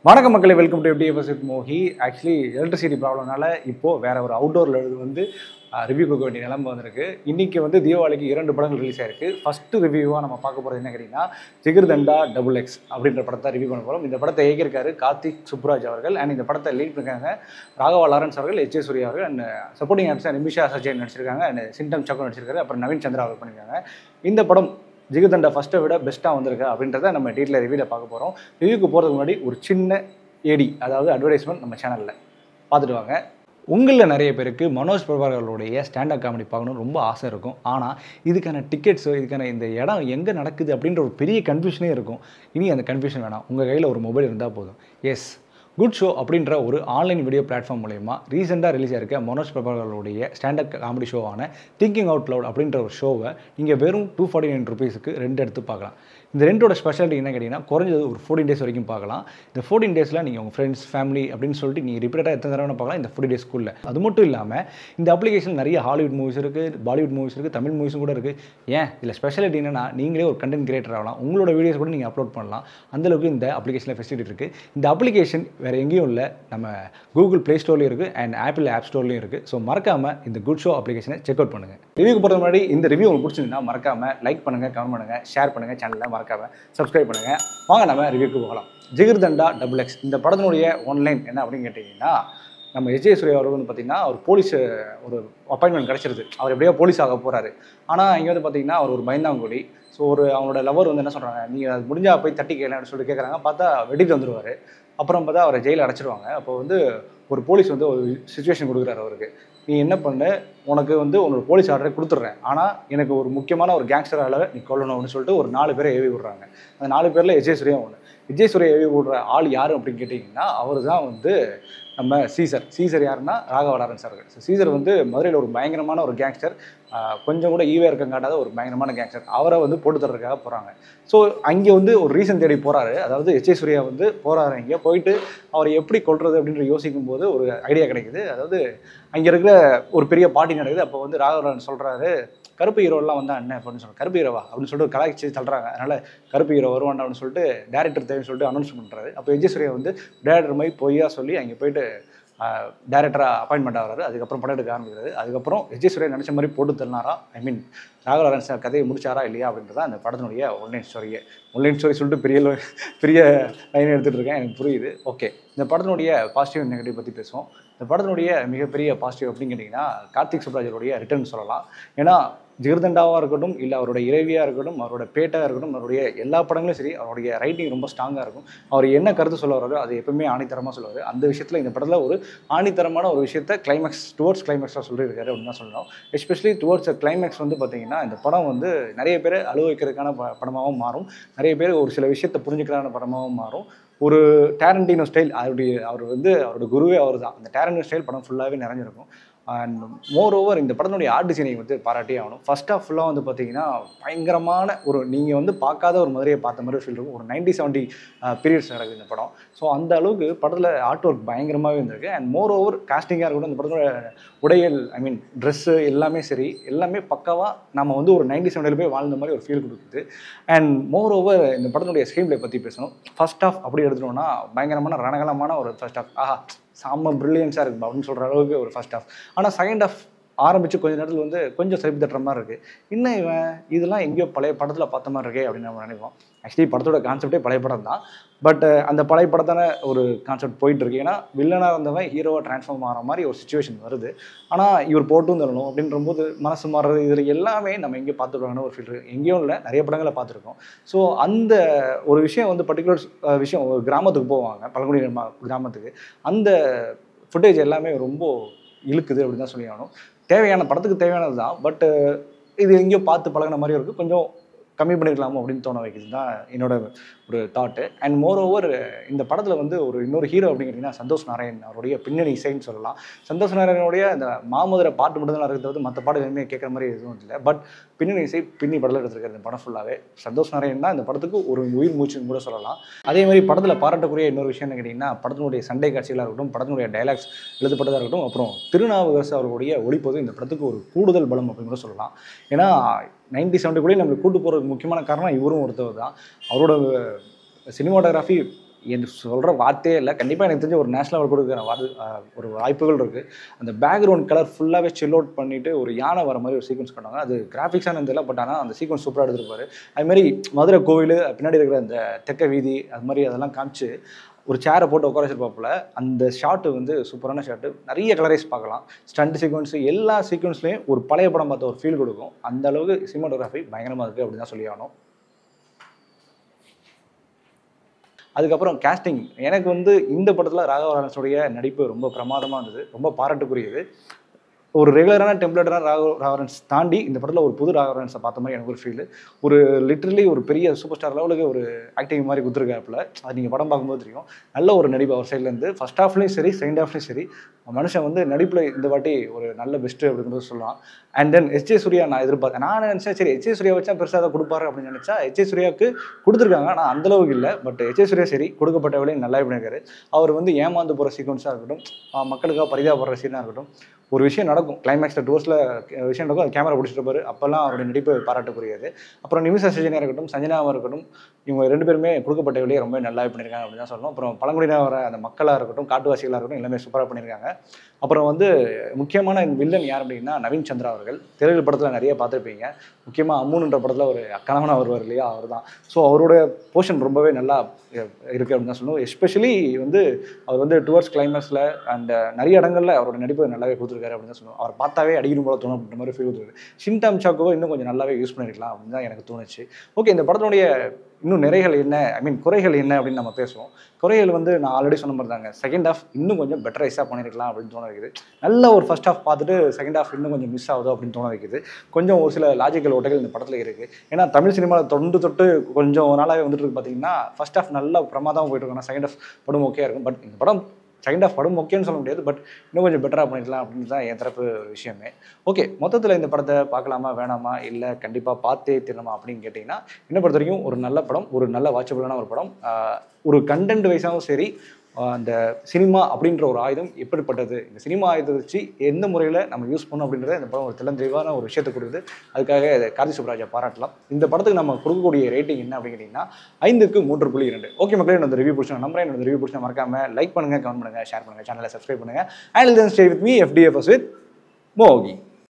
வணக்கம் மக்களே welcome to FDFS with Mohi actually electricity ப்ராப்ளம்னால இப்போது வேற ஒரு அவுட்டோரில் வந்து ரிவ்யூ கொடுக்க வேண்டிய நிலைமை வந்திருக்கு இன்றைக்கி வந்து தீபாவளிக்கு இரண்டு படங்கள் ரிலீஸ் ஆயிருக்கு ஃபஸ்ட்டு ரிவ்யூவாக நம்ம பார்க்க போகிறது என்ன கேட்டிங்கன்னா ஜிகிர்தண்டா டபுள் எக்ஸ் அப்படின்ற படத்தை ரிவ்யூ பண்ண போகிறோம் இந்த படத்தை இயக்கியிருக்காரு கார்த்திக் சுப்ராஜ் அவர்கள் அண்ட் இந்த படத்தை லீட் பண்ணிருக்காங்க ராகவா லாரன்ஸ் அவர்கள் எச் ஏ சூர்யா அவர்கள் and supporting actors Nimisha Sajayan நடிச்சிருக்காங்க அண்ட் சிண்டம் சக்கோ நடிச்சிருக்காரு அப்புறம் நவீன் சந்திரா அவர் பண்ணியிருக்காங்க இந்த படம் ஜிகிர்தண்டா ஃபஸ்ட்டை விட பெஸ்ட்டாக வந்திருக்கு அப்படின்றத நம்ம டீட்டில் ரிவ்யூவில் பார்க்க போகிறோம் ரிவ்யூக்கு போகிறதுக்கு முன்னாடி ஒரு சின்ன ஏடி அதாவது அட்வர்டைஸ்மெண்ட் நம்ம சேனலில் பார்த்துட்டு வாங்க உங்களில் நிறைய பேருக்கு மனோஜ் பிரபாகர்களுடைய ஸ்டாண்டப் காமெடி பார்க்கணும்னு ரொம்ப ஆசை இருக்கும் ஆனால் இதுக்கான டிக்கெட்ஸோ இதுக்கான இந்த இடம் எங்கே நடக்குது அப்படின்ற ஒரு பெரிய கன்ஃபியூஷனே இருக்கும் இனி அந்த கன்ஃபியூஷன் வேணாம் உங்கள் கையில் ஒரு மொபைல் இருந்தால் போதும் எஸ் குட் ஷோ அப்படின்ற ஒரு ஆன்லைன் வீடியோ பிளாட்ஃபார்ம் மூலயமா ரீசெண்டாக ரிலீஸ் ஆயிருக்க மனோஜ் பிரபாகர்களுடைய ஸ்டாண்டப் காமெடி ஷோவான திங்கிங் அவுட் லவுட் அப்படின்ற ஒரு ஷோவை நீங்கள் வெறும் டூ ஃபார்ட்டி நைன் ருபீஸுக்கு ரெண்டு எடுத்து பார்க்கலாம் இந்த ரெண்டோட ஸ்பெஷாலிட்டி என்ன கேட்டிங்கன்னா குறைஞ்சது ஒரு ஃபோர்டீன் டேஸ் வரைக்கும் பார்க்கலாம் இந்த ஃபோர்டீன் டேஸில் நீங்கள் உங்கள் ஃப்ரெண்ட்ஸ் ஃபேமிலி அப்படின்னு சொல்லிட்டு நீங்கள் ரிப்பீட்டடாக எத்தனை தடவை பார்க்கலாம் இந்த ஃபோர்ட்டி டேஸ்க்குள்ளே அது மட்டும் இல்லாமல் இந்த அப்ளிகேஷன் நிறைய ஹாலிவுட் மூவிஸ் இருக்குது பாலிவுட் மூவிஸ் இருக்குது தமிழ் மூவிஸும் கூட இருக்குது ஏன் இதில் ஸ்பெஷாலிட்டி என்னன்னா நீங்களே ஒரு கண்டென்ட் கிரியேட்டர் ஆகலாம் உங்களோட வீடியோஸ் கூட நீங்கள் அப்லோட் பண்ணலாம் அந்தளவுக்கு இந்த அப்ளிகேஷனில் ஃபெசிலிட்டி இருக்குது இந்த அப்ளிகேஷன் வேறு எங்கேயும் இல்லை நம்ம கூகுள் ப்ளே ஸ்டோர்லேயும் இருக்குது அண்ட் ஆப்பிள் ஆப் ஸ்டோர்லேயும் இருக்குது ஸோ மறக்காமல் இந்த குட் ஷோ அப்ளிகேஷனை செக் அவுட் பண்ணுங்கள் ரிவ்யூக்கு போகிறது முன்னாடி இந்த ரிவ்யூ உங்களுக்கு பிடிச்சிருந்தா மறக்காமல் லைக் பண்ணுங்கள் கமெண்ட் பண்ணுங்கள் ஷேர் பண்ணுங்கள் சேனலில் மறக்காமல் சப்ஸ்கிரைப் பண்ணுங்கள் வாங்க நம்ம ரிவ்யூக்கு போகலாம் ஜிகிர்தண்டா டபுள் எக்ஸ் இந்த படத்தினுடைய ஒன்லைன் என்ன அப்படின்னு கேட்டிங்கன்னா நம்ம எஜே சூர்யா அவர்கள் வந்து பார்த்திங்கன்னா ஒரு போலீஸ் ஒரு அப்பாயின்மெண்ட் கிடச்சிருது அவர் எப்படியோ போலீஸ் ஆக போகிறாரு ஆனால் இங்கே வந்து பார்த்திங்கன்னா அவர் ஒரு பயந்தாங்குடி ஸோ ஒரு அவங்களோட லவர் வந்து என்ன சொல்கிறாங்க நீங்கள் அது முடிஞ்சா போய் தட்டி கேட்கலன்னு சொல்லிட்டு கேட்குறாங்க பார்த்தா வெட்டிட்டு வந்துடுவார் அப்புறம் பார்த்தா அவரை ஜெயிலில் அடைச்சிடுவாங்க அப்போ வந்து ஒரு போலீஸ் வந்து ஒரு சுச்சுவேஷன் கொடுக்குறாரு அவருக்கு நீ என்ன பண்ண உனக்கு வந்து உன்னோட போலீஸ் ஆர்டரை கொடுத்துட்றேன் ஆனால் எனக்கு ஒரு முக்கியமான ஒரு கேங்ஸ்டர் அளவை நீ கொல்லணும் அப்படின்னு சொல்லிட்டு ஒரு நாலு பேரை ஏவி விடுறாங்க அந்த நாலு பேரில் விஜய் சூர்யா ஒன்று விஜய் சூர்யா ஏவி விடுற ஆள் யார் அப்படின்னு கேட்டிங்கன்னா அவர் தான் வந்து நம்ம சீசர் சீசர் யாருன்னா ராகவடாரன் சார் ஸோ சீசர் வந்து மதுரையில் ஒரு பயங்கரமான ஒரு கேங்ஸ்டர் கொஞ்சம் கூட ஈவே இருக்க காட்டாத ஒரு பயங்கரமான கேங்ஸ்டர் அவரை வந்து போட்டு தர்றதுக்காக போகிறாங்க ஸோ அங்கே வந்து ஒரு ரீசன் தேடி போகிறாரு அதாவது எச் சூர்யா வந்து போகிறாரு இங்கே போயிட்டு அவர் எப்படி கொள்வது அப்படின்ற யோசிக்கும் போது ஒரு ஐடியா கிடைக்குது அதாவது அங்கே இருக்கிற ஒரு பெரிய பார்ட்டி நடக்குது அப்போ வந்து ராகவரான் சொல்கிறாரு கருப்பு ஹீரோலாம் வந்தா என்ன அப்படின்னு சொல்லுவாங்க கருப்பு ஹீரோவா அப்படின்னு சொல்லிட்டு கலாய்ச்சி தள்ளுறாங்க அதனால் கருப்பு ஹீரோ வருவான் அப்படின்னு சொல்லிட்டு டேரக்டர் தேவைன்னு சொல்லிட்டு அனௌன்ஸ் பண்ணுறாரு அப்போ விஜய் சூர்யா வந்து டேரக்டர் மாதிரி பொய்யா சொல்லி அங்கே போயிட்டு டேரக்டராக அப்பாயின்மெண்ட் ஆகிறாரு அதுக்கப்புறம் படம் எடுக்க ஆரம்பிக்கிறாரு அதுக்கப்புறம் விஜய் சூர்யா நினச்ச மாதிரி போட்டு தள்ளினாரா ஐ மீன் ராகவரன் சார் கதையை முடிச்சாரா இல்லையா அப்படின்றத அந்த படத்தினுடைய ஒன்லைன் ஸ்டோரியே ஒன்லைன் ஸ்டோரி சொல்லிட்டு பெரிய lo- பெரிய லைன் எடுத்துகிட்டு இருக்கேன் எனக்கு புரியுது ஓகே இந்த படத்தினுடைய பாசிட்டிவ் நெகட்டிவ் பற்றி பேசுவோம் இந்த படத்தினுடைய மிகப்பெரிய பாசிட்டிவ் அப்படின்னு கேட்டிங்கன்னா கார்த்திக் சுப்ராஜருடைய ரிட்டர்ன் சொல்லலாம் ஏன்னா ஜிகர்தண்டாவாக இருக்கட்டும் இல்லை அவருடைய இறைவியாக இருக்கட்டும் அவரோட பேட்டாக இருக்கட்டும் அவருடைய எல்லா படங்களும் சரி அவருடைய ரைட்டிங் ரொம்ப ஸ்ட்ராங்காக இருக்கும் அவர் என்ன கருத்து சொல்ல வராரோ அது எப்பவுமே ஆணித்தரமாக சொல்லுவார் அந்த விஷயத்தில் இந்த படத்தில் ஒரு ஆணித்தரமான ஒரு விஷயத்த கிளைமேக்ஸ் டுவர்ட்ஸ் கிளைமேக்ஸாக சொல்லியிருக்காரு அப்படின்னு தான் சொல்லணும் எஸ்பெஷலி டுவர்ட்ஸ் கிளைமேக்ஸ் வந்து பார்த்தீங்கன்னா இந்த படம் வந்து நிறைய பேர் அனுபவிக்கிறதுக்கான ப படமாகவும் மாறும் நிறைய பேர் ஒரு சில விஷயத்தை புரிஞ்சுக்கிறதுக்கான படமாகவும் மாறும் ஒரு டேரண்டினோ ஸ்டைல் அவருடைய அவர் வந்து அவரோட குருவே அவர் தான் அந்த டேரண்டினோ ஸ்டைல் படம் ஃபுல்லாகவே நிறைஞ்சிருக்கும் அண்ட் மோர் ஓவர் இந்த படத்தினுடைய ஆர்ட் டிசைனை வந்து பாராட்டியே ஆகணும் ஃபர்ஸ்ட் ஆஃப் ஃபுல்லாக வந்து பார்த்தீங்கன்னா பயங்கரமான ஒரு நீங்கள் வந்து பார்க்காத ஒரு மதுரையை பார்த்த மாதிரி ஃபீல் இருக்கும் ஒரு நைன்டி செவன்ட்டி பீரியட்ஸ் நடக்குது இந்த படம் ஸோ அந்த அளவுக்கு படத்தில் ஆர்ட் ஒர்க் பயங்கரமாகவே இருந்திருக்கு அண்ட் மோர் ஓவர் காஸ்டிங்காக இருக்கட்டும் இந்த படத்தோட உடைகள் ஐ மீன் ட்ரெஸ்ஸு எல்லாமே சரி எல்லாமே பக்காவாக நம்ம வந்து ஒரு நைன்டி செவனில் போய் வாழ்ந்த மாதிரி ஒரு ஃபீல் கொடுக்குது அண்ட் மோர் ஓவர் இந்த படத்தினுடைய ஸ்க்ரீன் பிளே பற்றி பேசணும் ஃபர்ஸ்ட் ஆஃப் அப்படி எடுத்துட்டோம்னா பயங்கரமான ரணகலமான ஒரு ஃபர்ஸ்ட் ஆஃப் ஆஹா செம்ம ப்ரில்லியன்ஸாக இருக்குது அப்படின்னு சொல்கிற அளவுக்கு ஒரு ஃபர்ஸ்ட் ஆஃப் ஆனால் செகண்ட் ஆஃப் ஆரம்பித்து கொஞ்ச நேரத்தில் வந்து கொஞ்சம் செருப்பு தட்டுற மாதிரி இருக்குது இன்னும் இவன் இதெல்லாம் எங்கேயோ பழைய படத்தில் பார்த்த மாதிரி இருக்கே அப்படின்னு நம்ம நினைப்போம் ஆக்சுவலி படத்தோட கான்செப்டே பழைய படம் தான் பட் அந்த பழைய படத்தான ஒரு கான்செப்ட் போயிட்டு இருக்கு ஏன்னா வில்லனாக இருந்தவன் ஹீரோவாக ட்ரான்ஸ்ஃபார்ம் ஆகிற மாதிரி ஒரு சுச்சுவேஷன் வருது ஆனால் இவர் போட்டும் தரணும் அப்படின்ற போது மனசு மாறுறது இதில் எல்லாமே நம்ம எங்கேயோ பார்த்துருவாங்கன்னு ஒரு ஃபீல் இருக்குது எங்கேயும் இல்லை நிறைய படங்களை பார்த்துருக்கோம் ஸோ அந்த ஒரு விஷயம் வந்து பர்டிகுலர் விஷயம் ஒரு கிராமத்துக்கு போவாங்க பழங்குடி கிராம- கிராமத்துக்கு அந்த ஃபுட்டேஜ் எல்லாமே ரொம்ப இழுக்குது அப்படின்னு தான் சொல்லி ஆகணும் தேவையான படத்துக்கு தேவையானது தான் பட் இது எங்கேயோ பார்த்து பழகுன மாதிரியும் இருக்குது கொஞ்சம் கம்மி பண்ணிருக்கலாமோ அப்படின்னு தோண வைக்கிறது தான் என்னோட ஒரு தாட்டு அண்ட் மோர் ஓவர் இந்த படத்தில் வந்து ஒரு இன்னொரு ஹீரோ அப்படிங்கிறீங்கன்னா சந்தோஷ் நாராயண் அவருடைய பின்னணி இசைன்னு சொல்லலாம் சந்தோஷ் நாராயணனுடைய அந்த மாமதுரை பாட்டு மட்டும் தான் இருக்கிறது வந்து மற்ற பாட்டு எதுவுமே கேட்குற மாதிரி எதுவும் இல்லை பட் பின்னணி இசை பின்னி படத்தில் எடுத்திருக்காரு இந்த படம் ஃபுல்லாகவே சந்தோஷ் நாராயண் தான் இந்த படத்துக்கு ஒரு உயிர் மூச்சுன்னு கூட சொல்லலாம் அதே மாதிரி படத்தில் பாராட்டக்கூடிய இன்னொரு விஷயம் என்ன கேட்டிங்கன்னா படத்தினுடைய சண்டை காட்சிகளாக இருக்கட்டும் படத்தினுடைய டைலாக்ஸ் எழுதப்பட்டதாக இருக்கட்டும் அப்புறம் திருநாவுக்கரசு அவர்களுடைய ஒளிப்பது இந்த படத்துக்கு ஒரு கூடுதல் பலம் அப்படின்னு கூட சொல்லலாம் ஏன்னா நைன்டி செவன்ட்டி கூட நம்மளுக்கு கூட்டு போகிறதுக்கு முக்கியமான காரணம் இவரும் ஒருத்தவர் தான் அவரோட சினிமாட்டோகிராஃபி என்று சொல்கிற வார்த்தையே இல்லை கண்டிப்பாக எனக்கு தெரிஞ்ச ஒரு நேஷனல் லெவல் கொடுக்குற வாது ஆஹ் ஒரு வாய்ப்புகள் இருக்குது அந்த பேக்ரவுண்ட் கலர் ஃபுல்லாகவே சில் அவுட் பண்ணிட்டு ஒரு யானை வர மாதிரி ஒரு சீக்வன்ஸ் பண்ணாங்க அது கிராஃபிக்ஸான தெரியல பட் ஆனால் அந்த சீக்வன்ஸ் சூப்பராக எடுத்திருப்பாரு அது மாதிரி மதுரை கோவில் பின்னாடி இருக்கிற அந்த தெக்க வீதி அது மாதிரி அதெல்லாம் காமிச்சு ஒரு சேரை போட்டு உட்கார வச்சிருப்பாப்புல அந்த ஷாட்டு வந்து சூப்பரான ஷாட்டு நிறைய கலரைஸ் பார்க்கலாம் ஸ்டண்ட் சீக்வன்ஸ் எல்லா சீக்வன்ஸ்லையும் ஒரு பழைய படம் பார்த்த ஒரு ஃபீல் கொடுக்கும் அந்த அளவுக்கு சினிமாட்டோகிராஃபி பயங்கரமாக இருக்குது அப்படின்னு தான் சொல்லி ஆகணும் அதுக்கப்புறம் கேஸ்டிங் எனக்கு வந்து இந்த படத்தில் ராகவ லாரன்ஸோடைய நடிப்பு ரொம்ப பிரமாதமாக இருந்தது ரொம்ப பாராட்டுக்குரியது ஒரு ரெகுலரான டெம்ப்ளேட்டரான ராகவ ராவரன்ஸ் தாண்டி இந்த படத்தில் ஒரு புது ராகவரன்ஸை பார்த்த மாதிரி எனக்கு ஒரு ஃபீல் ஒரு லிட்ரலி ஒரு பெரிய சூப்பர் ஸ்டார் லெவலுக்கு ஒரு ஆக்டிங் மாதிரி கொடுத்துருக்காப்புல அது நீங்கள் படம் பார்க்கும்போது தெரியும் நல்ல ஒரு நடிப்பு அவர் சைட்லேருந்து ஃபர்ஸ்ட் ஹாஃப்லேயும் சரி செகண்ட் ஹாஃப்லேயும் சரி மனுஷன் வந்து நடிப்பில் இந்த வாட்டி ஒரு நல்ல பெஸ்ட்டு அப்படிங்கிறது சொல்லலாம் அண்ட் தென் எஸ்ஜே சூர்யா நான் எதிர்பார்த்தேன் நான் நினச்சேன் சரி எச்ஏ சூர்யா வச்சா பெருசாக அதை கொடுப்பாரு அப்படின்னு நினச்சா எச்ஏ சூர்யாவுக்கு கொடுத்துருக்காங்க ஆனால் அந்த அளவுக்கு இல்லை பட் எச்ஏ சூர்யா சரி கொடுக்கப்பட்ட வேலையை நல்லா பண்ணியிருக்காரு அவர் வந்து ஏமாந்து போகிற சீக்வன்ஸாக இருக்கட்டும் ஆஹ் மக்களுக்காக பரிதாபப்படுற சீனாக இருக்கட்டும் ஒரு விஷயம் நடக்கும் கிளைமேக்ஸில் டோர்ஸில் விஷயம் நடக்கும் அது கேமரா பிடிச்சிட்டு இருப்பாரு அப்போல்லாம் அவருடைய நடிப்பு பாராட்டுக்குரியது அப்புறம் நிமிஷா சஜினியாக இருக்கட்டும் சஞ்சனாவாக இருக்கட்டும் இவங்க ரெண்டு பேருமே கொடுக்கப்பட்ட வேலையை ரொம்ப நல்லா பண்ணியிருக்காங்க அப்படின்னு தான் சொல்லணும் அப்புறம் பழங்குடியினர் வர அந்த மக்களாக இருக்கட்டும் காட்டுவாசிகளாக இருக்கட்டும் எல்லாமே சூப்பராக பண்ணியிருக்காங்க அப்புறம் வந்து முக்கியமான வில்லன் யார் அப்படின்னா நவீன் சந்திரா அவர்கள் தெலுங்கு படத்தில் நிறைய பார்த்துருப்பீங்க முக்கியமாக அம்முன்ற படத்தில் ஒரு கணவனாக வருவார் இல்லையா அவர் தான் ஸோ அவரோட போர்ஷன் ரொம்பவே நல்லா இருக்குது அப்படின்னு தான் சொல்லணும் எஸ்பெஷலி வந்து அவர் வந்து டுவர்ட்ஸ் கிளைமேக்ஸில் அண்ட் நிறைய இடங்கள்ல அவரோட நடிப்பு நல்லாவே கொடுத்துருக்காரு அப்படின்னு தான் சொல்லணும் அவர் பார்த்தாவே அடிக்கணும் போல தோணும் அப்படின்ற மாதிரி ஃபீல் கொடுத்துருக்கு ஷின்டாம் சாக்கோவை இன்னும் கொஞ்சம் நல்லாவே யூஸ் பண்ணிருக்கலாம் அப்படின்னு தான் எனக்கு தோணுச்சு ஓகே இந்த படத்தினுடைய இன்னும் நிறைகள் என்ன ஐ மீன் குறைகள் என்ன அப்படின்னு நம்ம பேசுவோம் குறைகள் வந்து நான் ஆல்ரெடி சொன்ன மாதிரி தாங்க செகண்ட் ஹாஃப் இன்னும் கொஞ்சம் பெட்டரைஸாக பண்ணியிருக்கலாம் அப்படின்னு தோண வைக்குது நல்ல ஒரு ஃபர்ஸ்ட் ஹாஃப் பார்த்துட்டு செகண்ட் ஹாஃப் இன்னும் கொஞ்சம் மிஸ் ஆகுதோ அப்படின்னு தோண வைக்குது கொஞ்சம் ஒரு சில லாஜிக்கல் ஓட்டைகள் இந்த படத்தில் இருக்குது ஏன்னா தமிழ் சினிமாவில் தொண்டு தொட்டு கொஞ்சம் நாளாகவே வந்துட்டு இருக்கு பார்த்தீங்கன்னா ஃபர்ஸ்ட் ஹாஃப் நல்லா பிரமாதமாக போயிட்டு இருக்கும் செகண்ட் ஹாஃப் படம் ஓகே இருக்கும் பட் இந்த படம் செகண்ட் ஹாஃப் படம் ஓகேன்னு சொல்ல முடியாது பட் இன்னும் கொஞ்சம் பெட்டராக பண்ணிக்கலாம் அப்படின்னு தான் என் தரப்பு ஒரு விஷயமே ஓகே மொத்தத்தில் இந்த படத்தை பார்க்கலாமா வேணாமா இல்லை கண்டிப்பாக பார்த்தே தீரணுமா அப்படின்னு கேட்டிங்கன்னா என்ன பொறுத்த வரைக்கும் ஒரு நல்ல படம் ஒரு நல்ல வாட்சபிளான ஒரு படம் ஆஹ் ஒரு கண்டென்ட் வைஸாகவும் சரி ஆஹ் அந்த சினிமா அப்படின்ற ஒரு ஆயுதம் எப்படிப்பட்டது இந்த சினிமா ஆயுதத்தை வச்சு எந்த முறையில் நம்ம யூஸ் பண்ணோம் அப்படின்றத இந்த படம் ஒரு தெளிவான ஒரு விஷயத்தை கொடுக்குது அதுக்காக இதை கார்த்தி சுப்ராஜா பாராட்டலாம் இந்த படத்துக்கு நம்ம கொடுக்கக்கூடிய ரேட்டிங் என்ன அப்படின்னு கேட்டிங்கன்னா ஐந்துக்கு மூன்று புள்ளி இரண்டு ஓகே மக்களே என்னோட ரிவ்யூ பிடிச்ச நம்பரை என்னோட ரிவ்யூ பிடிச்ச மறக்காம லைக் பண்ணுங்க கமெண்ட் பண்ணுங்க ஷேர் பண்ணுங்க சேனலை சப்ஸ்கிரைப் பண்ணுங்க and then stay with me FDFS with மோகி